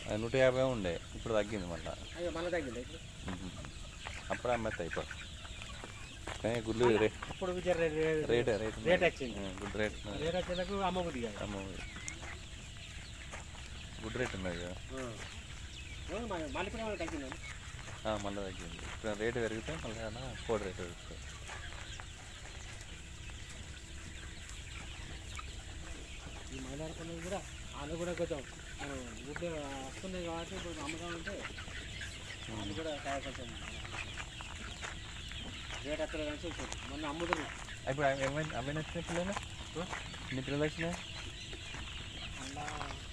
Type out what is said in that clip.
అది నూట యాభై ఉండే ఇప్పుడు తగ్గింది మళ్ళీ అయ్యో మళ్ళీ తగ్గింది ఇప్పుడు అప్పుడు అమ్మేస్తాయి ఇప్పుడు కానీ గుడ్లు రే అప్పుడు జర రే- రే- రేట్ రేట్ రేట్ వచ్చింది గుడ్ రేట్ రేట్ వచ్చేందుకు అమ్మబుద్ధి కాదు అమ్మ గుడ్ రేట్ ఉన్నది కదా మళ్ళీ కూడా మళ్ళీ తగ్గిందండి ఆ, మళ్ళీ తగ్గింది ఇప్పుడు రేటు పెరిగితే మళ్ళీ ఏమన్నా కోడి రేట్ పెరుగుతుంది ఈ మైదాడుకున్నది కూడా వాళ్ళు కూడా కొంచెం మనం ఊళ్ళో వస్తున్నాయి కాబట్టి ఇప్పుడు అమ్ముదామంటే వాళ్ళు కూడా కాయ కొంచెం రేట్ ఎక్కడ కానీ చూసారు మొన్న అమ్ముతుంది ఇప్పుడు అవి ఏమైంది అవి నచ్చినాయి పిల్లలు ఎన్ని పిల్లలు వచ్చినాయి అలా